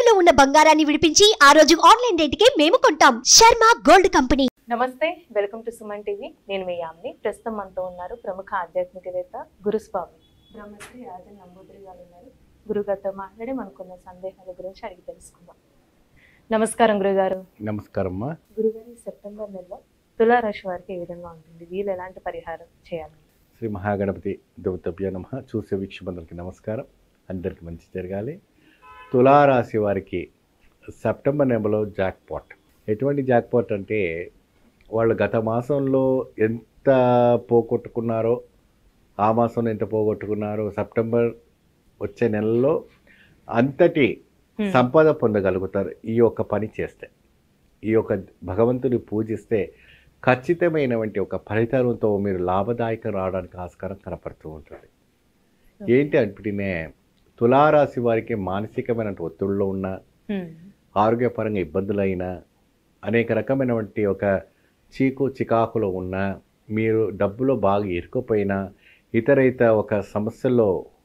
తాకట్టులో ఉన్న బంగారాన్ని విడిపించి ఆ రోజు ఆన్లైన్ రేటుకే మేము కొంటాం శర్మ గోల్డ్ కంపెనీ నమస్తే వెల్కమ్ టు సుమన్ టీవీ నేను మీ యామ్ని ప్రస్తుతం మనతో ఉన్నారు ప్రముఖ ఆధ్యాత్మికవేత్త గురుస్వామి బ్రహ్మశ్రీ రాజన్ నంబూదిరి గారు ఉన్నారు గురుగారితో మాట్లాడి మనకున్న సందేహాల గురించి అడిగి తెలుసుకుందాం నమస్కారం గురుగారు నమస్కారమ్మా గురుగారు ఈ సెప్టెంబర్ నెలలో తులారాశి వారికి ఏ విధంగా ఉంటుంది వీళ్ళు ఎలాంటి పరిహారం చేయాలి శ్రీ మహాగణపతి దేవతభ్య నమ చూసే వీక్షకులందరికీ నమస్కారం అందరికీ మంచి జరగాలి తులారాశి వారికి సెప్టెంబర్ నెలలో జాక్పాట్ ఎటువంటి జాక్పాట్ అంటే వాళ్ళు గత మాసంలో ఎంత పోగొట్టుకున్నారో ఆ మాసంలో ఎంత పోగొట్టుకున్నారో సెప్టెంబర్ వచ్చే నెలలో అంతటి Hmm. సంపద పొందగలుగుతారు ఈ యొక్క పని చేస్తే ఈ యొక్క భగవంతుని పూజిస్తే ఖచ్చితమైనటువంటి ఒక ఫలితాలతో మీరు లాభదాయకం రావడానికి ఆస్కారం కనపడుతూ ఉంటుంది ఏంటి అంటేనే తులారాశి వారికి మానసికమైన ఒత్తిడిలో ఉన్న ఆరోగ్యపరంగా ఇబ్బందులైనా అనేక రకమైనటువంటి ఒక చీకు చికాకులో ఉన్న మీరు డబ్బులో బాగా ఇరుక్కుపోయినా ఇతర ఇతర ఒక సమస్యల్లో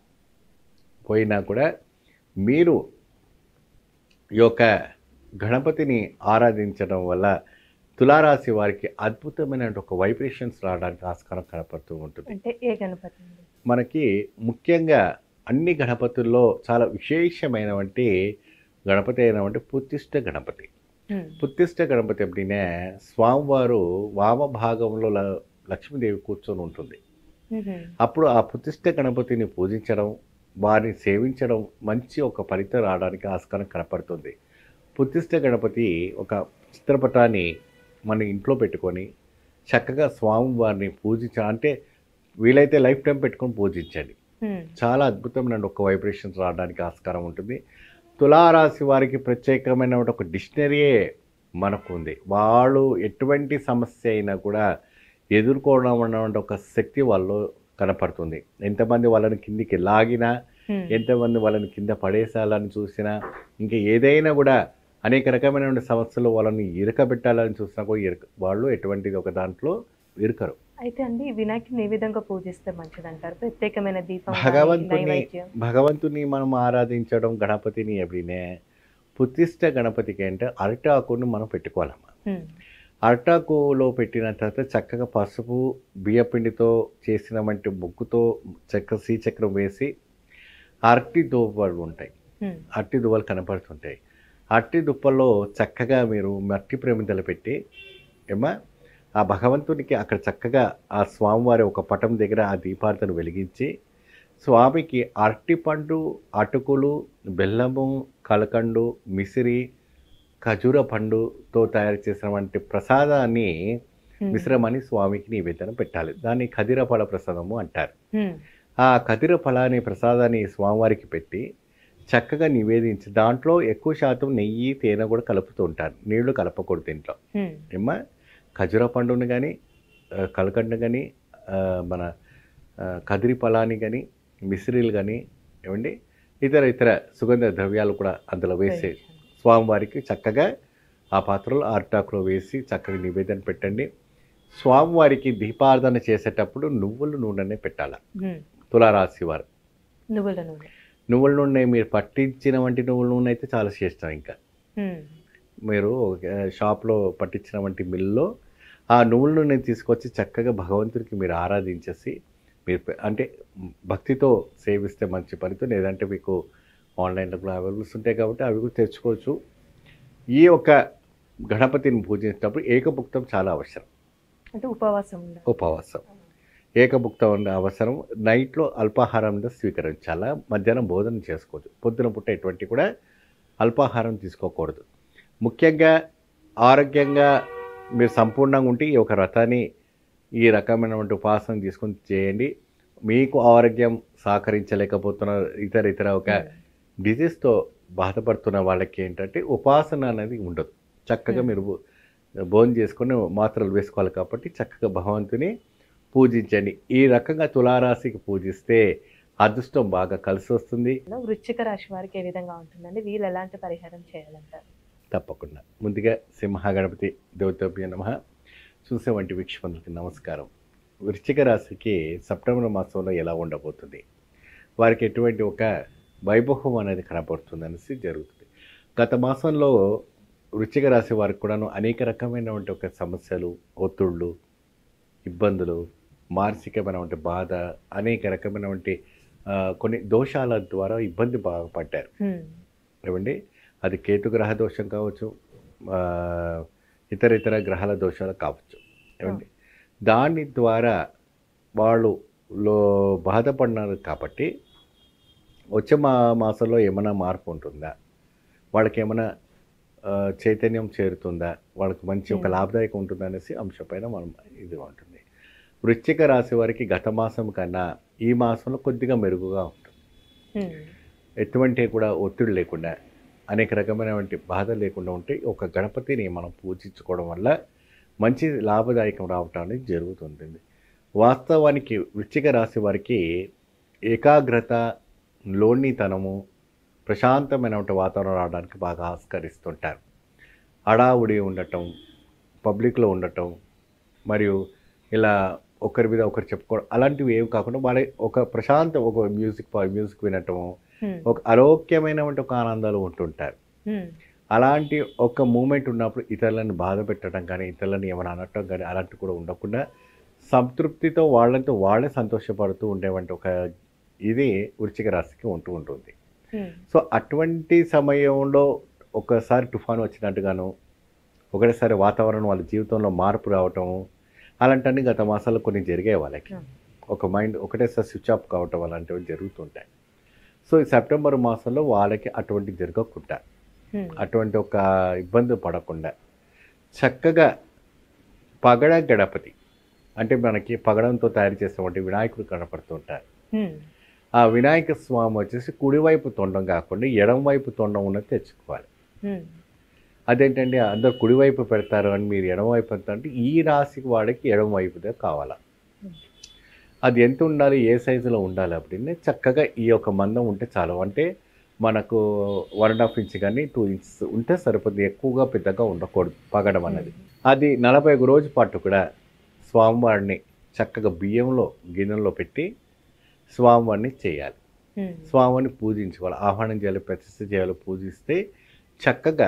పోయినా కూడా మీరు ఈ యొక్క గణపతిని ఆరాధించడం వల్ల తులారాశి వారికి అద్భుతమైన ఒక వైబ్రేషన్స్ రావడానికి ఆస్కారం కనపడుతూ ఉంటుంది అంటే ఏ గణపతి అండి మనకి ముఖ్యంగా అన్ని గణపతుల్లో చాలా విశేషమైనటువంటి గణపతి అయినటువంటి పుత్తిష్ట గణపతి Hmm. పుత్తిష్ట గణపతి ఎప్పుడైనా స్వామివారు వామ భాగంలో ల- లక్ష్మీదేవి కూర్చొని ఉంటుంది Mhm. అప్పుడు ఆ పుత్తిష్ట గణపతిని పూజించడం వారిని సేవించడం మంచి ఒక ఫలితం రావడానికి ఆస్కారం కనపడుతుంది పుత్తిష్ట గణపతి ఒక చిత్రపటాన్ని మన ఇంట్లో పెట్టుకొని చక్కగా స్వామివారిని పూజించ అంటే వీలైతే లైఫ్ టైం పెట్టుకొని పూజించండి Hmm. చాలా అద్భుతమైన ఒక వైబ్రేషన్స్ రావడానికి ఆస్కారం ఉంటుంది తులారాశి వారికి ప్రత్యేకమైన ఒక డిక్షనరీయే మనకు ఉంది వాళ్ళు ఎటువంటి సమస్య అయినా కూడా ఎదుర్కోవడం అన్నటువంటి ఒక శక్తి వాళ్ళు కనపడుతుంది ఎంతమంది వాళ్ళని కిందికి లాగినా Hmm. ఎంతమంది వాళ్ళని కింద పడేసాలని చూసినా ఇంకా ఏదైనా కూడా అనేక రకమైన సమస్యలు వాళ్ళని ఇరకబెట్టాలని చూసినా కూడా ఇరక వాళ్ళు ఎటువంటిది ఒక దాంట్లో ఇరకరు అయితే అండి వినాయకుని ఏ విధంగా పూజిస్తే మంచిది అంటారు ప్రత్యేకమైన దీపం కానీ, భగవంతుని నైవేద్యం భగవంతుని మనం ఆరాధించడం గణపతిని ఎప్పుడైనా పుత్తిష్ట గణపతికి అంటే అరటాకుని మనం పెట్టుకోవాలమ్మా Hmm. అరటాకులో పెట్టిన తర్వాత చక్కగా పసుపు బియ్యపిండితో చేసిన వంటి ముగ్గుతో చక్క శ్రీచక్రం వేసి అరటి దువ్వలు ఉంటాయి Hmm. అట్టి దువ్వలు కనపడుతుంటాయి అట్టి దుప్పల్లో చక్కగా మీరు మట్టి ప్రమిదలు పెట్టి ఏమా ఆ భగవంతునికి అక్కడ చక్కగా ఆ స్వామివారి ఒక పటం దగ్గర ఆ దీపార్థను వెలిగించి స్వామికి అరటిపండు అటుకులు బెల్లము కలకండు మిసిరి ఖజూర పండుతో తయారు చేసినటువంటి ప్రసాదాన్ని Hmm. మిశ్రమాన్ని స్వామికి నివేదన పెట్టాలి దాన్ని ఖదిర ఫల ప్రసాదము అంటారు Hmm. ఆ కదిర ఫలాన్ని ప్రసాదాన్ని స్వామివారికి పెట్టి చక్కగా నివేదించి దాంట్లో ఎక్కువ శాతం నెయ్యి తేనె కూడా కలుపుతూ ఉంటారు నీళ్లు కలపకూడదు దీంట్లో Hmm. ఏమ్మా ఖజూర పండును కానీ కలకండు కానీ మన ఆ, కదిరి ఫలాన్ని కానీ మిశ్రీలు కానీ ఏమండి ఇతర ఇతర సుగంధ ద్రవ్యాలు కూడా అందులో వేసి స్వామివారికి చక్కగా ఆ పాత్రలో అరటాకులో వేసి చక్కగా నివేదన పెట్టండి స్వామివారికి దీపార్థన చేసేటప్పుడు నువ్వుల నూనెనే పెట్టాలి Hmm. తులారాశి వారు నువ్వుల నూనె నువ్వుల నూనె మీరు పట్టించిన వంటి నువ్వుల నూనె అయితే చాలా శ్రేష్టం ఇంకా Hmm. మీరు ఒక షాప్లో పట్టించిన వంటి మిల్లో ఆ నువ్వుల నూనె తీసుకొచ్చి చక్కగా భగవంతుడికి మీరు ఆరాధించేసి మీరు పె- అంటే భక్తితో సేవిస్తే మంచి ఫలితం లేదంటే మీకు ఆన్లైన్లో కూడా అవైలబుల్స్ ఉంటాయి కాబట్టి అవి కూడా తెచ్చుకోవచ్చు ఈ యొక్క గణపతిని పూజించేటప్పుడు ఏకభుక్తం చాలా అవసరం అంటే ఉపవాసం ఉండాలి ఉపవాసం ఏకభుక్తం ఉన్న అవసరం నైట్లో అల్పాహారం స్వీకరించాలా మధ్యాహ్నం భోజనం చేసుకోవచ్చు పొద్దున పుట్ట ఎటువంటి కూడా అల్పాహారం తీసుకోకూడదు ముఖ్యంగా ఆరోగ్యంగా మీరు సంపూర్ణంగా ఉంటే ఈ ఒక వ్రతాన్ని ఈ రకమైనటువంటి ఉపాసన తీసుకొని చేయండి మీకు ఆరోగ్యం సహకరించలేకపోతున్న ఇతర ఇతర ఒక డిజీజ్తో బాధపడుతున్న వాళ్ళకి ఏంటంటే ఉపాసన అనేది ఉండదు చక్కగా Hmm. మీరు భోజనం చేసుకొని మాత్రలు వేసుకోవాలి కాబట్టి చక్కగా భగవంతుని పూజించండి ఈ రకంగా తులారాశికి పూజిస్తే అదృష్టం బాగా కలిసి వస్తుంది వృశ్చిక రాశి వారికి ఏ విధంగా ఉంటుందండి వీళ్ళు ఎలాంటి పరిహారం చేయాలంటారు తప్పకుండా ముందుగా సింహగణపతి దేవతభ్య నమ చూసే వంటి వీక్షకులకి నమస్కారం వృశ్చిక రాశికి సెప్టెంబర్ మాసంలో ఎలా ఉండబోతుంది వారికి ఎటువంటి ఒక వైభవం అనేది కనపడుతుంది అనేసి జరుగుతుంది గత మాసంలో వృశ్చిక రాశి వారికి కూడాను అనేక రకమైనటువంటి ఒక సమస్యలు ఒత్తిళ్ళు ఇబ్బందులు మానసికమైనటువంటి బాధ అనేక రకమైనటువంటి ఆ, కొన్ని దోషాల ద్వారా ఇబ్బంది బాగా పడ్డారు హ్మ్. ఏమండి అది కేతు గ్రహ దోషం కావచ్చు ఆ, ఇతర ఇతర గ్రహాల దోషాలు కావచ్చు ఏమండి దాని ద్వారా వాళ్ళు లో బాధపడినారు కాబట్టి వచ్చే మా మాసంలో ఏమైనా మార్పు ఉంటుందా వాళ్ళకి ఏమైనా ఆ, చైతన్యం చేరుతుందా వాళ్ళకి మంచి ఒక Hmm. లాభదాయకం ఉంటుందా అనేసి అంశంపైన మనం ఇది ఉంటుంది వృశ్చిక రాశి వారికి గత మాసం కన్నా ఈ మాసంలో కొద్దిగా మెరుగుగా ఉంటుంది హ్మ్. ఎటువంటి కూడా ఒత్తిడి లేకుండా అనేక రకమైనటువంటి బాధ లేకుండా ఉంటే ఒక గణపతిని మనం పూజించుకోవడం వల్ల మంచి లాభదాయకం రావటం అనేది జరుగుతుంటుంది వాస్తవానికి వృశ్చిక రాశి వారికి ఏకాగ్రత లోనితనము ప్రశాంతమైనటువంటి వాతావరణం రావడానికి బాగా ఆస్కరిస్తుంటారు హడావుడి ఉండటం పబ్లిక్లో ఉండటం మరియు ఇలా ఒకరి మీద ఒకరు చెప్పుకోవడం అలాంటివి ఏవి కాకుండా వాళ్ళ ఒక ప్రశాంత ఒక మ్యూజిక్ మ్యూజిక్ వినటము హ్మ్. ఒక ఆరోగ్యమైనటువంటి ఒక ఆనందాలు ఉంటుంటారు హ్మ్. అలాంటి ఒక మూమెంట్ ఉన్నప్పుడు ఇతరులను బాధ పెట్టడం కానీ ఇతరులను ఏమైనా అనటం కానీ అలాంటివి కూడా ఉండకుండా సంతృప్తితో వాళ్ళతో వాళ్ళే సంతోషపడుతూ ఉండేవంటి ఒక ఇది వృచ్చిక రాశికి ఉంటూ ఉంటుంది హ్మ్. సో అటువంటి సమయంలో ఒకసారి తుఫాను వచ్చినట్టుగాను ఒకటేసారి వాతావరణం వాళ్ళ జీవితంలో మార్పు రావటము అలాంటివన్నీ గత మాసాల్లో కొన్ని జరిగాయి వాళ్ళకి Hmm. ఒక మైండ్ ఒకటేసారి స్విచ్ ఆఫ్ కావటం అలాంటివి జరుగుతుంటాయి సో ఈ సెప్టెంబర్ మాసంలో వాళ్ళకి అటువంటి జరగకుండా హ్మ్. అటువంటి ఒక ఇబ్బంది పడకుండా చక్కగా పగడ గణపతి అంటే మనకి పగడంతో తయారు చేసినటువంటి వినాయకుడు కనపడుతుంటారు హ్మ్. ఆ వినాయక స్వామి వచ్చేసి కుడివైపు తొండం కాకుండా ఎడం వైపు తొండం ఉన్నది తెచ్చుకోవాలి హ్మ్. అదేంటండి అందరు కుడివైపు పెడతారు అని మీరు ఎడమవైపు పెడతారు అంటే ఈ రాశికి వాడికి ఎడమ వైపుదే కావాలా అది ఎంత ఉండాలి ఏ సైజులో ఉండాలి அப்படின்னு చక్కగా ఈ యొక్క మందం ఉంటే చాలు అంటే మనకు వన్ అండ్ హాఫ్ ఇంచ్ కానీ టూ ఇంచ్ ఉంటే సరిపోతుంది ఎక్కువగా పెద్దగా ఉండకూడదు పగడం అనేది అది నలభై ఒక రోజు పాటు కూడా స్వామివారిని చక్కగా బియ్యంలో గిన్నెలో పెట్టి స్వామివారిని చేయాలి హ్మ్. స్వామిని పూజించుకోవాలి ఆహ్వానం చేయాలి ప్రతిష్ఠ చేయాలి పూజిస్తే చక్కగా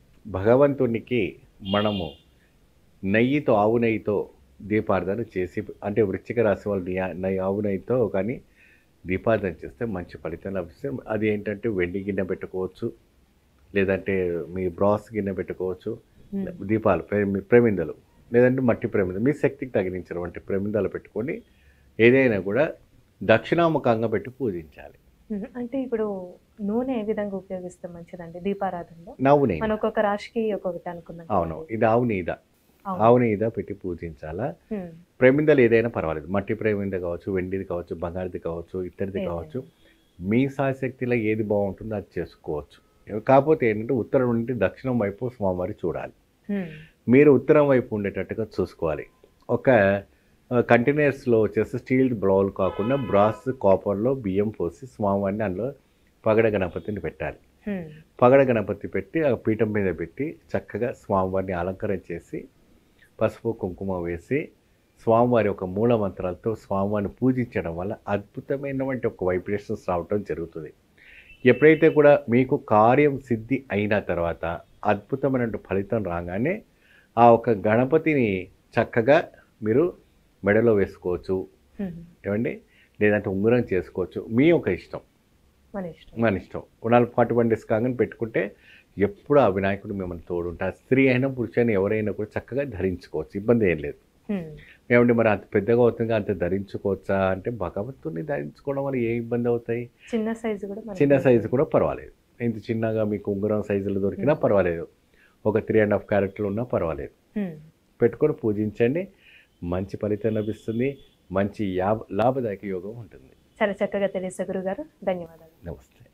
భగవంతునికి మనము నెయ్యితో ఆవు నెయ్యితో దీపార్థన చేసి అంటే వృశ్చిక రాశి వాళ్ళు నెయ్యి- నెయ్యి ఆవు నెయ్యితో కానీ దీపార్థన చేస్తే మంచి ఫలితం లభిస్తుంది అది ఏంటంటే వెండి గిన్నె పెట్టుకోవచ్చు లేదంటే మీ బ్రాస్ గిన్నె పెట్టుకోవచ్చు హ్మ్. దీపాలు ప్రేమి ప్రమిందలు లేదంటే మట్టి ప్రమిదలు మీ శక్తికి తగిలించినటువంటి ప్రమిదలు పెట్టుకొని ఏదైనా కూడా దక్షిణాముఖంగా పెట్టి పూజించాలి హ్మ్. అంటే ఇప్పుడు నూనె ఏ విధంగా ఉపయోగిస్తే మంచిదండి దీపారాధనలో నవ్వు నెయ్యి మన ఒక్కొక్క రాశికి ఒక్కొక్కటి అనుకున్నాం అవును ఇది ఆవు నెయ్యిద అవును. ఆవు నెయ్యిద పెట్టి పూజించాలా హ్మ్. ప్రమిదలు ఏదైనా పర్వాలేదు మట్టి ప్రమిద కావచ్చు వెండిది కావచ్చు బంగారుది కావచ్చు ఇతరిది ఏదైనా. కావచ్చు మీ సాయశక్తిలో ఏది బాగుంటుందో అది చేసుకోవచ్చు కాకపోతే ఏంటంటే ఉత్తరం నుండి దక్షిణం వైపు స్వామివారి చూడాలి హ్మ్. మీరు ఉత్తరం వైపు ఉండేటట్టుగా చూసుకోవాలి ఒక కంటైనర్స్లో వచ్చేసి స్టీల్ బౌల్ కాకుండా బ్రాస్ కాపర్లో బియ్యం పోసి స్వామివారిని అందులో పగడ గణపతిని పెట్టాలి హ్మ్. పగడ గణపతి పెట్టి ఆ పీఠం మీద పెట్టి చక్కగా స్వామివారిని అలంకరణ చేసి పసుపు కుంకుమ వేసి స్వామివారి యొక్క మూల మంత్రాలతో స్వామివారిని పూజించడం వల్ల అద్భుతమైనటువంటి ఒక వైబ్రేషన్స్ రావటం జరుగుతుంది ఎప్పుడైతే కూడా మీకు కార్యం సిద్ధి అయిన తర్వాత అద్భుతమైనటువంటి ఫలితం రాగానే ఆ ఒక గణపతిని చక్కగా మీరు మెడలో వేసుకోవచ్చు హ్మ్. ఏమండి లేదంటే ఉంగరం చేసుకోవచ్చు మీ యొక్క ఇష్టం మన ఇష్టం మన ఇష్టం నలభై ఫార్టీ వన్ డేస్ కాగానే పెట్టుకుంటే ఎప్పుడు ఆ వినాయకుడు మిమ్మల్ని తోడుంటారు స్త్రీ అయినా పురుషుని ఎవరైనా కూడా చక్కగా ధరించుకోవచ్చు ఇబ్బంది ఏం లేదు హ్మ్. ఏమంటే మరి అంత పెద్దగా అవుతుంది అంత ధరించుకోవచ్చా అంటే భగవంతుని ధరించుకోవడం వల్ల ఏ ఇబ్బంది అవుతాయి చిన్న సైజు కూడా మనకి చిన్న సైజు కూడా పర్వాలేదు ఇంత చిన్నగా మీకు ఉంగరం సైజులు దొరికినా పర్వాలేదు ఒక త్రీ అండ్ హాఫ్ క్యారెట్లు ఉన్నా పర్వాలేదు హ్మ్. పెట్టుకొని పూజించండి మంచి ఫలితం లభిస్తుంది మంచి యాభ లాభదాయక యోగం ఉంటుంది చాలా చక్కగా తెలియదు గురుగారు ధన్యవాదాలు నమస్తే